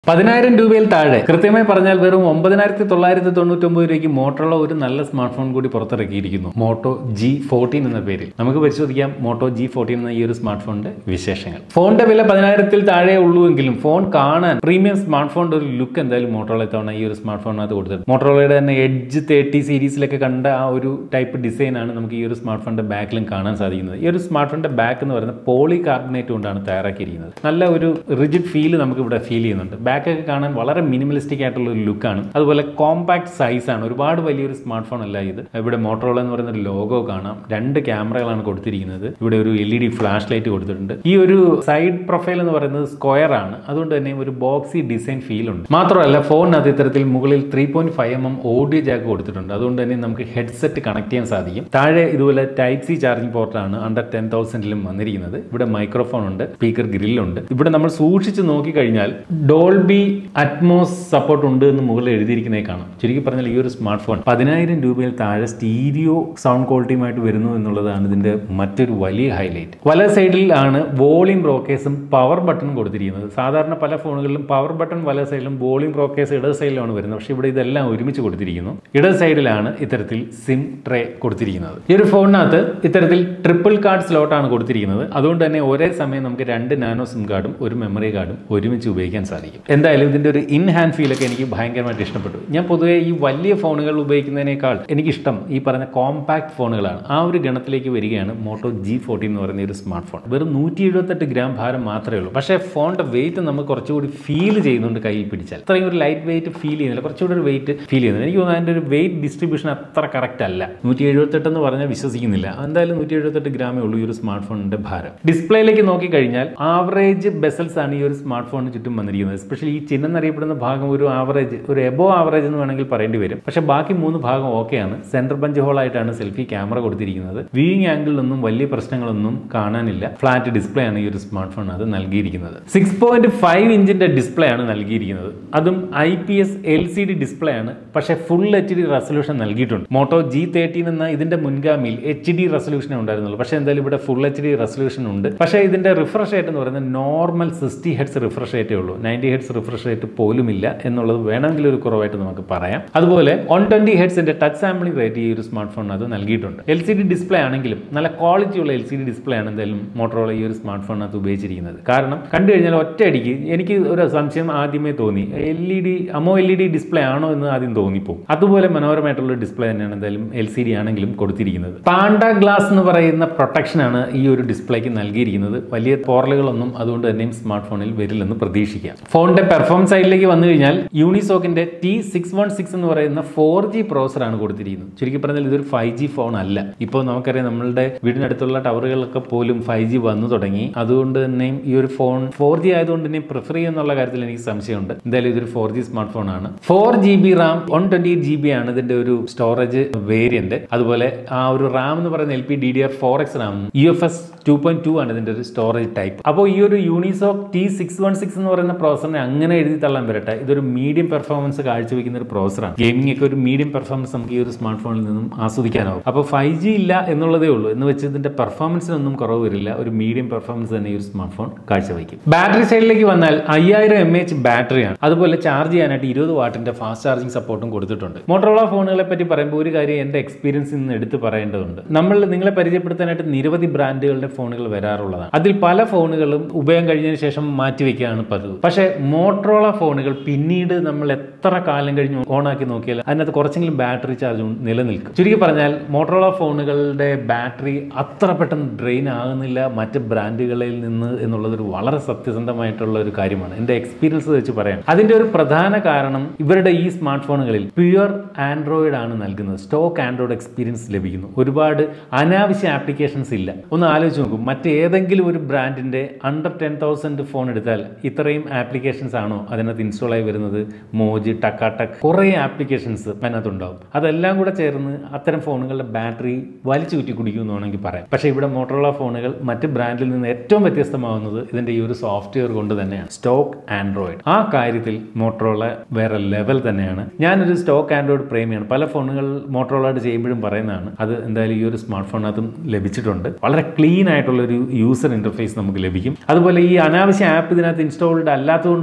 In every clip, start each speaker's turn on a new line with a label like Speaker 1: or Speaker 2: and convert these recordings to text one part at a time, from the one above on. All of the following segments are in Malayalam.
Speaker 1: പതിനായിരം രൂപയിൽ താഴെ കൃത്യമായി പറഞ്ഞാൽ വെറും ഒമ്പതിനായിരത്തി തൊള്ളായിരത്തി തൊണ്ണൂറ്റി ഒമ്പത് രൂപയ്ക്ക് മോട്ടോറുള്ള ഒരു നല്ല സ്മാർട്ട് ഫോൺ കൂടി പുറത്തിറക്കിയിരിക്കുന്നു മോട്ടോ ജി ഫോർട്ടീൻ എന്ന പേരിൽ നമുക്ക് പരിശോധിക്കാം മോട്ടോ ജി ഫോർട്ടീൻ എന്ന ഈ ഒരു സ്മാർട്ട് ഫോണിന്റെ വിശേഷങ്ങൾ ഫോണിന്റെ വില പതിനായിരത്തിൽ താഴെ ഉള്ളൂ എങ്കിലും ഫോൺ കാണാൻ പ്രീമിയം സ്മാർട്ട് ഫോണിന്റെ ഒരു ലുക്ക് എന്തായാലും മോട്ടോറോള ഇത്തവണ ഈ ഒരു സ്മാർട്ട് ഫോണിനകത്ത് കൊടുത്തിട്ടുണ്ട് മോട്ടോറോളയുടെ തന്നെ എഡ്ജ് തേർട്ടി സീരീസിലൊക്കെ കണ്ട ആ ഒരു ടൈപ്പ് ഡിസൈൻ ആണ് നമുക്ക് ഈ ഒരു സ്മാർട്ട് ഫോണിന്റെ ബാക്കിലും കാണാൻ സാധിക്കുന്നത് ഈ ഒരു സ്മാർട്ട് ഫോണിന്റെ ബാക്ക് എന്ന് പറയുന്നത് പോളി കാർബണേറ്റ് കൊണ്ടാണ് തയ്യാറാക്കിയിരിക്കുന്നത് നല്ല ഒരു റിജിഡ് ഫീൽ നമുക്ക് ഇവിടെ ഫീൽ ചെയ്യുന്നുണ്ട് ബാക്ക് ഒക്കെ കാണാൻ വളരെ മിനിമലിസ്റ്റിക് ആയിട്ടുള്ള ഒരു ലുക്കാണ് അതുപോലെ കോമ്പാക്ട് സൈസ് ആണ് ഒരുപാട് വലിയൊരു സ്മാർട്ട് ഫോൺ അല്ല ഇത് ഇവിടെ മോട്ടോറോള എന്ന് പറയുന്ന ഒരു ലോഗോ കാണാം രണ്ട് ക്യാമറകളാണ് കൊടുത്തിരിക്കുന്നത് ഇവിടെ ഒരു L E D flash light കൊടുത്തിട്ടുണ്ട് ഈ ഒരു സൈഡ് പ്രൊഫൈൽ എന്ന് പറയുന്നത് സ്ക്വയർ ആണ് അതുകൊണ്ട് തന്നെ ഒരു ബോക്സി ഡിസൈൻ ഫീൽ ഉണ്ട് മാത്രമല്ല ഫോണിനകത്ത് ഇത്തരത്തിൽ മുകളിൽ three point five M M audio jack കൊടുത്തിട്ടുണ്ട് അതുകൊണ്ട് തന്നെ നമുക്ക് ഹെഡ്സെറ്റ് കണക്ട് ചെയ്യാൻ സാധിക്കും താഴെ ഇതുപോലെ ടൈപ്പ് സി ചാർജിംഗ് പോർട്ടാണ് അണ്ടർ ടെൻ തൗസൻഡിലും വന്നിരിക്കുന്നത് ഇവിടെ മൈക്രോഫോൺ ഉണ്ട് സ്പീക്കർ ഗ്രില്ലുണ്ട് ഇവിടെ നമ്മൾ സൂക്ഷിച്ച് നോക്കിക്കഴിഞ്ഞാൽ ഡോൾബി അറ്റ്മോസ് സപ്പോർട്ട് ഉണ്ട് എന്ന് മുകളിൽ എഴുതിയിരിക്കുന്നത് കാണാം ചുരുക്കി പറഞ്ഞാൽ ഈ ഒരു സ്മാർട്ട് ഫോൺ പതിനായിരം രൂപയിൽ താഴെ സ്റ്റീരിയോ സൗണ്ട് ക്വാളിറ്റിയുമായിട്ട് വരുന്നു എന്നുള്ളതാണ് ഇതിന്റെ മറ്റൊരു വലിയ ഹൈലൈറ്റ് വല സൈഡിൽ ആണ് വോളിയം ബ്രോക്കേഴ്സും പവർ ബട്ടണും കൊടുത്തിരിക്കുന്നത് സാധാരണ പല ഫോണുകളിലും പവർ ബട്ടൺ വല സൈഡിലും വോളിയം ബ്രോക്കേഴ്സ് ഇടത് സൈഡിലാണ് വരുന്നത് പക്ഷേ ഇവിടെ ഇതെല്ലാം ഒരുമിച്ച് കൊടുത്തിരിക്കുന്നു ഇടത് സൈഡിലാണ് ഇത്തരത്തിൽ സിം ട്രേ കൊടുത്തിരിക്കുന്നത് ഈ ഒരു ഫോണിനകത്ത് ഇത്തരത്തിൽ ട്രിപ്പിൾ കാർഡ് സ്ലോട്ടാണ് കൊടുത്തിരിക്കുന്നത് അതുകൊണ്ട് തന്നെ ഒരേ സമയം നമുക്ക് രണ്ട് നാനോ സിം കാർഡും ഒരു മെമ്മറി കാർഡും ഒരുമിച്ച് ഉപയോഗിക്കാൻ സാധിക്കും എന്തായാലും ഇതിന്റെ ഒരു ഇൻ ഹാൻഡ് ഫീലൊക്കെ എനിക്ക് ഭയങ്കരമായിട്ട് ഇഷ്ടപ്പെട്ടു ഞാൻ പൊതുവേ ഈ വലിയ ഫോണുകൾ ഉപയോഗിക്കുന്നതിനേക്കാൾ എനിക്കിഷ്ടം ഈ പറഞ്ഞ കോമ്പാക്ട് ഫോണുകളാണ് ആ ഒരു ഗണത്തിലേക്ക് വരികയാണ് മോട്ടോ ജി ഫോർട്ടീൻ എന്ന് പറയുന്ന ഒരു സ്മാർട്ട് ഫോൺ വെറും നൂറ്റി എഴുപത്തെട്ട് ഗ്രാം ഭാരം മാത്രമേ ഉള്ളൂ പക്ഷേ ഫോണിന്റെ വെയിറ്റ് നമുക്ക് കുറച്ചുകൂടി ഫീൽ ചെയ്യുന്നുണ്ട് കയ്യിൽ പിടിച്ചാൽ അത്രയും ഒരു ലൈറ്റ് വെയിറ്റ് ഫീൽ ചെയ്യുന്നില്ല കുറച്ചുകൂടി ഒരു വെയിറ്റ് ഫീൽ ചെയ്യുന്നില്ല എനിക്ക് തോന്നുന്നു അതിൻ്റെ ഒരു വെയിറ്റ് ഡിസ്ട്രിബ്യൂഷൻ അത്ര കറക്റ്റ് അല്ല നൂറ്റി എഴുപത്തെട്ട് എന്ന് പറഞ്ഞാൽ വിശ്വസിക്കുന്നില്ല എന്തായാലും നൂറ്റി എഴുപത്തെട്ട് ഗ്രാമേ ഉള്ളൂ ഈ ഒരു സ്മാർട്ട് ഫോണിന്റെ ഭാരം ഡിസ്പ്ലേയിലേക്ക് നോക്കിക്കഴിഞ്ഞാൽ ആവറേജ് ബെസൽസ് ആണ് ഈ ഒരു സ്മാർട്ട് ഫോണിന് ചുറ്റും വന്നിരിക്കുന്നത് എസ്പെഷ്യലി ഈ ചിഹ്നം എന്നറിയപ്പെടുന്ന ഭാഗം ഒരു ആവറേജ് ഒരു എബോ ആവറേജ് എന്ന് വേണമെങ്കിൽ പറയേണ്ടി വരും പക്ഷേ ബാക്കി മൂന്ന് ഭാഗം ഓക്കെയാണ് സെൻറ്റർ ബഞ്ച് ഹോൾ ആയിട്ടാണ് സെൽഫി ക്യാമറ കൊടുത്തിരിക്കുന്നത് വ്യൂയിങ് ആംഗിളിലൊന്നും വലിയ പ്രശ്നങ്ങളൊന്നും കാണാനില്ല ഫ്ലാറ്റ് ഡിസ്പ്ലേ ആണ് ഈ ഒരു സ്മാർട്ട് ഫോൺ അത് നൽകിയിരിക്കുന്നത് സിക്സ് പോയിന്റ് ഫൈവ് ഇഞ്ചിന്റെ ഡിസ്പ്ലേ ആണ് നൽകിയിരിക്കുന്നത് അതും I P S L C D display ആണ് പക്ഷേ ഫുൾ എച്ച് ഡി റെസൊല്യൂഷൻ നൽകിയിട്ടുണ്ട് മോട്ടോ ജി തേർട്ടീൻ എന്ന ഇതിന്റെ മുൻഗാമിയിൽ എച്ച് ഡി റെസൊല്യൂഷനേ ഉണ്ടായിരുന്നുള്ളൂ പക്ഷേ എന്തായാലും ഇവിടെ ഫുൾ എച്ച് ഡി റെസൊല്യൂഷൻ ഉണ്ട് പക്ഷേ ഇതിന്റെ റിഫ്രഷ് റേറ്റ് എന്ന് പറയുന്നത് നോർമൽ സിക്സ്റ്റി ഹെഡ്സ് റിഫ്രഷ് റേറ്റേ ഉള്ളൂ നയൻറ്റി ഹെഡ്സ് റിഫ്രഷ് റേറ്റ് പോലുമില്ല എന്നുള്ളത് വേണമെങ്കിൽ ഒരു കുറവായിട്ട് നമുക്ക് പറയാം അതുപോലെ വൺ ട്വന്റി ഹെഡ്സിന്റെ ടച്ച് സാമ്പിളിംഗ് റേറ്റ് ഈ ഒരു സ്മാർട്ട് ഫോൺ അത് നൽകിയിട്ടുണ്ട് എൽ സി ഡി ഡിസ്പ്ലേ ആണെങ്കിലും നല്ല ക്വാളിറ്റി ഉള്ള എൽ സി ഡി ഡിസ്പ്ലേ ആണ് എന്തായാലും മോട്ടറോള ഈ ഒരു സ്മാർട്ട് ഫോണിനകത്ത് ഉപയോഗിച്ചിരിക്കുന്നത് കാരണം കണ്ടു കഴിഞ്ഞാൽ ഒറ്റയടിക്ക് എനിക്ക് ഒരു സംശയം ആദ്യമേ തോന്നി L E D L E AMOLED display ആണോ എന്ന് ആദ്യം തോന്നിപ്പോകും അതുപോലെ മനോഹരമായിട്ടുള്ള ഡിസ്പ്ലേ തന്നെയാണ് എന്തായാലും എൽ സി ഡി ആണെങ്കിലും കൊടുത്തിരിക്കുന്നത് പാണ്ട ഗ്ലാസ് എന്ന് പറയുന്ന പ്രൊട്ടക്ഷനാണ് ഈ ഒരു ഡിസ്പ്ലേക്ക് നൽകിയിരിക്കുന്നത് വലിയ പോറലുകളൊന്നും അതുകൊണ്ട് തന്നെയും സ്മാർട്ട് ഫോണിൽ വരില്ലെന്ന് പ്രതീക്ഷിക്കാം ഫോണിന്റെ പെർഫോമൻസ് സൈഡിലേക്ക് വന്നു കഴിഞ്ഞാൽ യൂണിസോക്കിന്റെ ടി സിക്സ് വൺ സിക്സ് എന്ന് പറയുന്ന ഫോർ ജി പ്രോസറാണ് കൊടുത്തിരിക്കുന്നത് ചുരുക്കി പറഞ്ഞാൽ ഇതൊരു ഫൈവ് ജി ഫോൺ അല്ല ഇപ്പോൾ നമുക്കറിയാം നമ്മളുടെ വീടിനടുത്തുള്ള ടവറുകളിലൊക്കെ പോലും ഫൈവ് ജി വന്നു തുടങ്ങി അതുകൊണ്ട് തന്നെയും ഈ ഒരു ഫോൺ ഫോർ ജി ആയതുകൊണ്ട് തന്നെ പ്രിഫർ ചെയ്യുന്നുള്ള കാര്യത്തിൽ എനിക്ക് സംശയമുണ്ട് എന്തായാലും ഇതൊരു ഫോർ ജി സ്മാർട്ട് ഫോൺ ആണ് four G B RAM one twenty G B ആണ് ഇതിന്റെ ഒരു സ്റ്റോറേജ് വേരിയന്റ് അതുപോലെ ആ ഒരു റാം എന്ന് പറയുന്ന L P D D R four X RAM U F S two point two ആണ് ഇതിന്റെ ഒരു സ്റ്റോറേജ് ടൈപ്പ് അപ്പോൾ ഈ ഒരു Unisoc T six one six എന്ന് പറയുന്ന പ്രോസറിനെ അങ്ങനെ എഴുതി തള്ളാൻ വരട്ടെ ഇതൊരു മീഡിയം പെർഫോമൻസ് കാഴ്ചവെക്കുന്ന ഒരു പ്രോസറാണ് ഗെയിമിംഗ് ഒക്കെ ഒരു മീഡിയം പെർഫോമൻസ് നമുക്ക് ഈ ഒരു സ്മാർട്ട് ഫോണിൽ നിന്നും ആസ്വദിക്കാനാവും അപ്പോൾ ഫൈവ് ജി ഇല്ല എന്നുള്ളതേ ഉള്ളൂ എന്ന് വെച്ച് ഇതിന്റെ പെർഫോമൻസിനൊന്നും കുറവ് വരില്ല ഒരു മീഡിയം പെർഫോമൻസ് തന്നെ ഈ ഒരു സ്മാർട്ട് ഫോൺ കാഴ്ചവെക്കും ബാറ്ററി സൈഡിലേക്ക് വന്നാൽ അയ്യായിരം എം എച്ച് ബാറ്ററിയാണ് അതുപോലെ ചാർജ് ചെയ്യാനായിട്ട് ഇരുപത് വാട്ടിന്റെ ഫാസ്റ്റ് ചാർജിംഗ് സപ്പോർട്ടും കൊടുത്തിട്ടുണ്ട് മോട്ടോറോള ഫോണുകളെ പറ്റി പറയുമ്പോൾ ഒരു കാര്യം എൻ്റെ എക്സ്പീരിയൻസിൽ നിന്ന് എടുത്ത് പറയേണ്ടതുണ്ട് നമ്മൾ നിങ്ങളെ പരിചയപ്പെടുത്താനായിട്ട് നിരവധി ബ്രാൻഡുകളുടെ ഫോണുകൾ വരാറുള്ളതാണ് അതിൽ പല ഫോണുകളും ഉപയോഗം കഴിഞ്ഞതിന് ശേഷം മാറ്റിവെക്കുകയാണ് പതിവ് പക്ഷേ മോട്ടറോള ഫോണുകൾ പിന്നീട് നമ്മൾ എത്ര കാലം കഴിഞ്ഞ് ഓണാക്കി നോക്കിയാൽ അതിനകത്ത് കുറച്ചെങ്കിലും ബാറ്ററി ചാർജ് നിലനിൽക്കും ചുരുക്കി പറഞ്ഞാൽ മോട്ടറോള ഫോണുകളുടെ ബാറ്ററി അത്ര പെട്ടെന്ന് ഡ്രെയിൻ ആകുന്നില്ല മറ്റ് ബ്രാൻഡുകളിൽ നിന്ന് എന്നുള്ളത് ഒരു വളരെ സത്യസന്ധമായിട്ടുള്ള ഒരു കാര്യമാണ് എൻ്റെ എക്സ്പീരിയൻസ് വെച്ച് പറയാം അതിൻ്റെ ഒരു പ്രധാന കാരണം ഇവരുടെ ഈ സ്മാർട്ട് ഫോണുകളിൽ പ്യുവർ ആൻഡ്രോയിഡ് ആണ് നൽകുന്നത് സ്റ്റോക്ക് ആൻഡ്രോയിഡ് എക്സ്പീരിയൻസ് ലഭിക്കുന്നു ഒരുപാട് അനാവശ്യ ആപ്ലിക്കേഷൻസ് ഇല്ല ഒന്ന് ആലോചിച്ച് നോക്കും മറ്റേതെങ്കിലും ഒരു ബ്രാൻഡിൻ്റെ അണ്ടർ ടെൻ തൗസൻഡ് ഫോൺ എടുത്താൽ ഇത്രയും ആപ്ലിക്കേഷൻസ് ആണോ അതിനകത്ത് ഇൻസ്റ്റാൾ ആയി വരുന്നത് മോജ് ടക്കാട്ടക് കുറേ ആപ്ലിക്കേഷൻസ് അതിനകത്തുണ്ടാവും അതെല്ലാം കൂടെ ചേർന്ന് അത്തരം ഫോണുകളുടെ ബാറ്ററി വലിച്ചു കുറ്റി കുടിക്കും എന്ന് വേണമെങ്കിൽ പറയാം പക്ഷേ ഇവിടെ മോട്ടോറോള ഫോണുകൾ മറ്റ് ബ്രാൻഡിൽ നിന്ന് ഏറ്റവും വ്യത്യസ്തമാവുന്നത് ഇതിൻ്റെ ഈ ഒരു സോഫ്റ്റ്വെയർ കൊണ്ട് തന്നെയാണ് സ്റ്റോക്ക് ആൻഡ്രോയിഡ് ആ കാര്യത്തിൽ മോട്ടോറോള വേറെ ലെവൽ തന്നെയാണ് ഞാനൊരു സ്റ്റോക്ക് ആൻഡ്രോയിഡ് പ്രേമിയാണ് പല ഫോണുകൾ മോട്ടോറോളായിട്ട് ചെയ്യുമ്പോഴും പറയുന്നതാണ് അത് എന്തായാലും ഈ ഒരു സ്മാർട്ട് ഫോണിനകത്തും ലഭിച്ചിട്ടുണ്ട് വളരെ ക്ലീൻ ആയിട്ടുള്ള ഒരു യൂസർ ഇന്റർഫേസ് നമുക്ക് ലഭിക്കും അതുപോലെ ഈ അനാവശ്യ ആപ്പ് ഇതിനകത്ത് ഇൻസ്റ്റാൾഡ് അല്ലാത്തതുകൊണ്ട്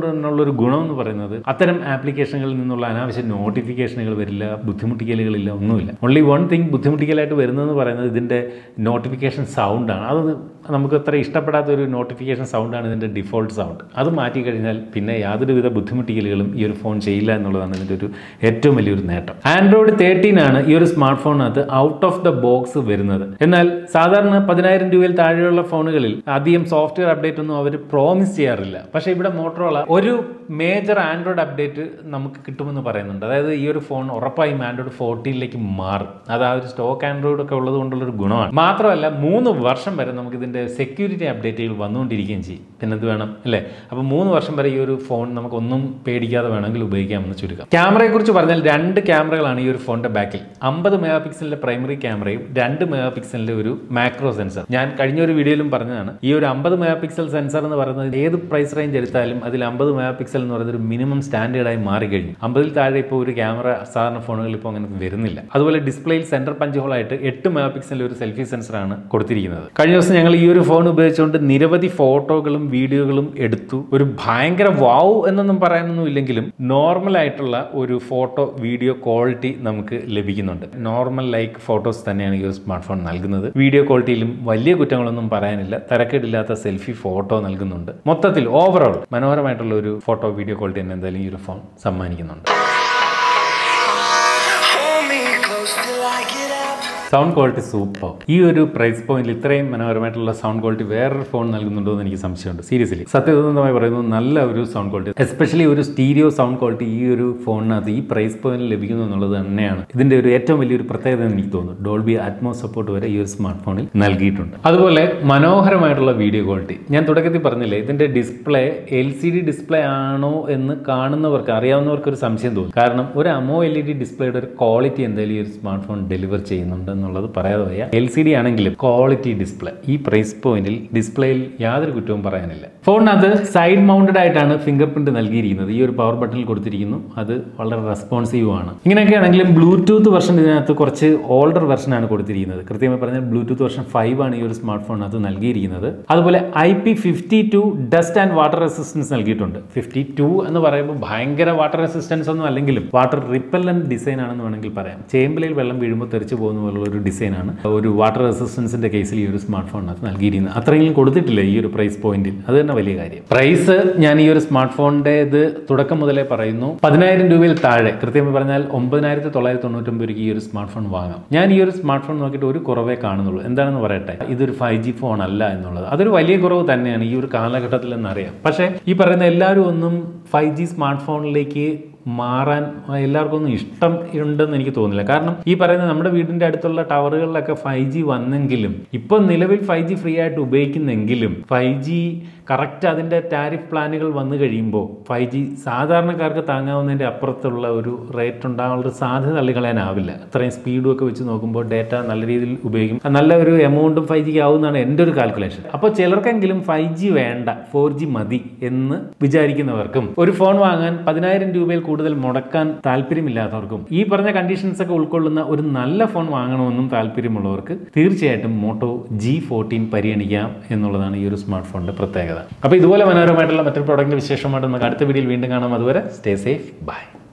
Speaker 1: നിന്നുള്ള ഒരു ഗുണം എന്ന് പറയുന്നത് അത്തരം ആപ്ലിക്കേഷനുകളിൽ നിന്നുള്ള അനാവശ്യ നോട്ടിഫിക്കേഷനുകൾ വരില്ല ബുദ്ധിമുട്ടിക്കലുകളില്ല ഒന്നുമില്ല ഓൺലി വൺ തിങ് ബുദ്ധിമുട്ടിക്കലായിട്ട് വരുന്നതെന്ന് പറയുന്നത് ഇതിൻ്റെ നോട്ടിഫിക്കേഷൻ സൗണ്ടാണ് അത് നമുക്ക് അത്ര ഇഷ്ടപ്പെടാത്ത ഒരു നോട്ടിഫിക്കേഷൻ സൗണ്ടാണ് ഇതിൻ്റെ ഡിഫോൾട്ട് സൗണ്ട് അത് മാറ്റി കഴിഞ്ഞാൽ പിന്നെ യാതൊരുവിധ ബുദ്ധിമുട്ടിക്കലുകളും ഈ ഒരു ഫോൺ ചെയ്യില്ല എന്നുള്ളതാണ് ഇതിൻ്റെ ഒരു ഏറ്റവും വലിയൊരു നേട്ടം ആൻഡ്രോയിഡ് തേർട്ടീൻ ആണ് ഈ ഒരു സ്മാർട്ട് ഫോണിനകത്ത് ഔട്ട് ഓഫ് ദ ബോക്സ് വരുന്നത് എന്നാൽ സാധാരണ പതിനായിരം രൂപയിൽ താഴെയുള്ള ഫോണുകളിൽ അധികം സോഫ്റ്റ്വെയർ അപ്ഡേറ്റ് ഒന്നും അവർ പ്രോമിസ് ചെയ്യാറില്ല പക്ഷേ ഇവിടെ മോട്ടറോള ഒരു മേജർ ആൻഡ്രോയിഡ് അപ്ഡേറ്റ് നമുക്ക് കിട്ടുമെന്ന് പറയുന്നുണ്ട് അതായത് ഈ ഒരു ഫോൺ ഉറപ്പായും ആൻഡ്രോയിഡ് ഫോർട്ടീനിലേക്ക് മാറും അത് ആ ഒരു സ്റ്റോക്ക് ആൻഡ്രോയിഡ് ഒക്കെ ഉള്ളത് കൊണ്ടുള്ളൊരു ഗുണമാണ് മാത്രമല്ല മൂന്ന് വർഷം വരെ നമുക്ക് ഇതിൻ്റെ സെക്യൂരിറ്റി അപ്ഡേറ്റുകൾ വന്നുകൊണ്ടിരിക്കുകയും ചെയ്യും പിന്നെ എന്ത് വേണം അല്ലേ അപ്പോൾ മൂന്ന് വർഷം വരെ ഈ ഒരു ഫോൺ നമുക്കൊന്നും പേടിക്കാതെ വേണമെങ്കിൽ ഉപയോഗിക്കാമെന്ന് ചുരുക്കാം ക്യാമറയെ കുറിച്ച് പറഞ്ഞാൽ രണ്ട് ക്യാമറകളാണ് ഈ ഒരു ഫോണിന്റെ ബാക്കിൽ അമ്പത് മെഗാ പിക്സലിന്റെ പ്രൈമറി ക്യാമറയും രണ്ട് മെഗാ പിക്സലിന്റെ ഒരു മാക്രോ സെൻസർ ഞാൻ കഴിഞ്ഞ ഒരു വീഡിയോയിലും പറഞ്ഞതാണ് ഈ ഒരു അമ്പത് മെഗാ പിക്സൽ സെൻസർ എന്ന് പറയുന്നത് ഏത് പ്രൈസ് റേഞ്ച് എടുത്താലും അതിൽ അമ്പത് മെഗാ പിക്സൽ എന്ന് പറയുന്നത് ഒരു മിനിമം സ്റ്റാൻഡേർഡായി മാറിക്കഴിഞ്ഞു അമ്പതിൽ താഴെ ഇപ്പോൾ ഒരു ക്യാമറ സാധാരണ ഫോണുകളിൽ ഇപ്പോൾ അങ്ങനെ വരുന്നില്ല അതുപോലെ ഡിസ്പ്ലേയിൽ സെന്റർ പഞ്ച് ഹോളായിട്ട് എട്ട് മെഗാ പിക്സലിന്റെ ഒരു സെൽഫി സെൻസറാണ് കൊടുത്തിരിക്കുന്നത് കഴിഞ്ഞ ദിവസം ഞങ്ങൾ ഈ ഒരു ഫോൺ ഉപയോഗിച്ചുകൊണ്ട് നിരവധി ഫോട്ടോകളും വീഡിയോകളും എടുത്തു ഒരു ഭയങ്കര വാവ് എന്നൊന്നും പറയാനൊന്നും ഇല്ലെങ്കിലും നോർമൽ ആയിട്ടുള്ള ഒരു ഫോട്ടോ വീഡിയോ ക്വാളിറ്റി നമുക്ക് ലഭിക്കുന്നുണ്ട് നോർമൽ ലൈക്ക് ഫോട്ടോസ് തന്നെയാണ് ഈ ഒരു സ്മാർട്ട് ഫോൺ നൽകുന്നത് വീഡിയോ ക്വാളിറ്റിയിലും വലിയ കുറ്റങ്ങളൊന്നും പറയാനില്ല തരക്കേടില്ലാത്ത സെൽഫി ഫോട്ടോ നൽകുന്നുണ്ട് മൊത്തത്തിൽ ഓവറോൾ മനോഹരമായിട്ടുള്ള ഒരു ഫോട്ടോ വീഡിയോ ക്വാളിറ്റി തന്നെ എന്തായാലും ഈ ഒരു ഫോൺ സമ്മാനിക്കുന്നുണ്ട്
Speaker 2: Hold me close till I get up.
Speaker 1: Sound quality super ഈ ഒരു പ്രൈസ് പോയിന്റിൽ ഇത്രയും മനോഹരമായിട്ടുള്ള സൗണ്ട് ക്വാളിറ്റി വേറൊരു ഫോൺ നൽകുന്നുണ്ടോ എന്ന് എനിക്ക് സംശയമുണ്ട് സീരിയസ്ലി സത്യസന്ധമായി പറയുന്നത് നല്ല ഒരു സൗണ്ട് ക്വാളിറ്റി എസ്പെഷ്യലി ഒരു സ്റ്റീരിയോ സൗണ്ട് ക്വാളിറ്റി ഈ ഒരു ഫോണിനകത്ത് ഈ പ്രൈസ് പോയിന്റിൽ ലഭിക്കുന്നു എന്നുള്ളത് തന്നെയാണ് ഇതിന്റെ ഒരു ഏറ്റവും വലിയൊരു പ്രത്യേകത എന്ന് എനിക്ക് തോന്നുന്നു ഡോൾബി അറ്റ്മോ സപ്പോർട്ട് വരെ ഈ ഒരു സ്മാർട്ട് ഫോണിൽ നൽകിയിട്ടുണ്ട് അതുപോലെ മനോഹരമായിട്ടുള്ള വീഡിയോ ക്വാളിറ്റി ഞാൻ തുടക്കത്തിൽ പറഞ്ഞില്ലേ ഇതിന്റെ display L C D display ആണോ എന്ന് കാണുന്നവർക്ക് അറിയാവുന്നവർക്ക് ഒരു സംശയം തോന്നും കാരണം ഒരു അമോ എൽ ഇ ഡി ഡിസ്പ്ലേയുടെ ഒരു ക്വാളിറ്റി എന്തായാലും ഈ ഒരു സ്മാർട്ട് ഫോൺ ഡെലിവർ ചെയ്യുന്നുണ്ട് എന്നുള്ളത് പറയാതെ വയ്യ എൽ സി ഡി ആണെങ്കിലും ക്വാളിറ്റി ഡിസ്പ്ലേ ഈ പ്രൈസ് പോയിന്റിൽ ഡിസ്പ്ലേയിൽ യാതൊരു കുറ്റവും പറയാനില്ല ഫോണിനകത്ത് സൈഡ് മൗണ്ടഡ് ആയിട്ടാണ് ഫിംഗർ പ്രിന്റ് നൽകിയിരിക്കുന്നത് ഈ ഒരു പവർ ബട്ടണിൽ കൊടുത്തിരിക്കുന്നു അത് വളരെ റെസ്പോൺസീവ് ആണ് ഇങ്ങനെയൊക്കെ ആണെങ്കിലും ബ്ലൂടൂത്ത് വെർഷൻ ഇതിനകത്ത് കുറച്ച് ഓൾഡർ വെർഷനാണ് കൊടുത്തിരിക്കുന്നത് കൃത്യമായി പറഞ്ഞാൽ ബ്ലൂടൂത്ത് വെർഷൻ ഫൈവ് ആണ് ഈ ഒരു സ്മാർട്ട് ഫോണിനകത്ത് നൽകിയിരിക്കുന്നത് അതുപോലെ I P fifty two dust and water resistance നൽകിയിട്ടുണ്ട് ഫിഫ്റ്റി ടു എന്ന് പറയുമ്പോൾ ഭയങ്കര വാട്ടർ റെസിസ്റ്റൻസ് ഒന്നും അല്ലെങ്കിലും വാട്ടർ റിപ്പല്ലൻ ഡിസൈൻ ആണെന്ന് വേണമെങ്കിൽ പറയാം ചേമ്പലയിൽ വെള്ളം വീഴുമ്പോൾ തെറിച്ചു പോകുന്ന പോലുള്ള ഒരു ഡിസൈനാണ് ഒരു വാട്ടർ റെസിസ്റ്റൻസിന്റെ കേസിൽ ഈ ഒരു സ്മാർട്ട് ഫോണിനകത്ത് നൽകിയിരിക്കുന്നത് അത്രയെങ്കിലും കൊടുത്തിട്ടില്ല ഈ ഒരു പ്രൈസ് പോയിന്റിൽ അത് തന്നെ വലിയ കാര്യം പ്രൈസ് ഞാൻ ഈ ഒരു സ്മാർട്ട് ഫോണിന്റെ ഇത് തുടക്കം മുതലേ പറയുന്നു പതിനായിരം രൂപയിൽ താഴെ കൃത്യമായി പറഞ്ഞാൽ ഒമ്പതിനായിരത്തി തൊള്ളായിരത്തി തൊണ്ണൂറ്റൊമ്പത് രൂപയ്ക്ക് ഈ ഒരു സ്മാർട്ട് ഫോൺ വാങ്ങാം ഞാൻ ഈ ഒരു സ്മാർട്ട് ഫോൺ നോക്കിയിട്ട് ഒരു കുറവേ കാണുന്നുള്ളൂ എന്താണെന്ന് പറയട്ടെ ഇതൊരു ഫൈവ് ജി ഫോൺ അല്ല എന്നുള്ളത് അതൊരു വലിയ കുറവ് തന്നെയാണ് ഈ ഒരു കാലഘട്ടത്തിൽ എന്നറിയാം പക്ഷേ ഈ പറയുന്ന എല്ലാവരും ഒന്നും ഫൈവ് ജി സ്മാർട്ട് ഫോണിലേക്ക് മാറാൻ എല്ലാവർക്കും ഒന്നും ഇഷ്ടം ഉണ്ടെന്ന് എനിക്ക് തോന്നുന്നില്ല കാരണം ഈ പറയുന്ന നമ്മുടെ വീടിന്റെ അടുത്തുള്ള ടവറുകളിലൊക്കെ ഫൈവ് ജി വന്നെങ്കിലും ഇപ്പം നിലവിൽ ഫൈവ് ജി ഫ്രീ ആയിട്ട് ഉപയോഗിക്കുന്നെങ്കിലും ഫൈവ് ജി കറക്റ്റ് അതിൻ്റെ ടാരിഫ് പ്ലാനുകൾ വന്നു കഴിയുമ്പോൾ ഫൈവ് ജി സാധാരണക്കാർക്ക് താങ്ങാവുന്നതിൻ്റെ അപ്പുറത്തുള്ള ഒരു റേറ്റ് ഉണ്ടാകാനുള്ള ഒരു സാധ്യത തള്ളിക്കളയാനാവില്ല അത്രയും സ്പീഡും ഒക്കെ വെച്ച് നോക്കുമ്പോൾ ഡേറ്റ നല്ല രീതിയിൽ ഉപയോഗിക്കും അത് നല്ല ഒരു എമൗണ്ടും ഫൈവ് ജിക്ക് ആവുന്നതാണ് എൻ്റെ ഒരു കാൽക്കുലേഷൻ അപ്പോൾ ചിലർക്കെങ്കിലും ഫൈവ് ജി വേണ്ട ഫോർ ജി മതി എന്ന് വിചാരിക്കുന്നവർക്കും ഒരു ഫോൺ വാങ്ങാൻ പതിനായിരം രൂപയിൽ കൂടുതൽ മുടക്കാൻ താല്പര്യമില്ലാത്തവർക്കും ഈ പറഞ്ഞ കണ്ടീഷൻസ് ഒക്കെ ഉൾക്കൊള്ളുന്ന ഒരു നല്ല ഫോൺ വാങ്ങണമെന്നും താല്പര്യമുള്ളവർക്ക് തീർച്ചയായിട്ടും മോട്ടോ ജി ഫോർട്ടീൻ പരിഗണിക്കാം എന്നുള്ളതാണ് ഈ ഒരു സ്മാർട്ട് ഫോണിന്റെ പ്രത്യേകത അപ്പോൾ ഇതുപോലെ മനോഹരമായിട്ടുള്ള മറ്റൊരു പ്രോഡക്റ്റിന്റെ വിശേഷമായിട്ട് നമുക്ക് അടുത്ത വീഡിയോയിൽ വീണ്ടും കാണാം അതുവരെ സ്റ്റേ സേഫ് ബൈ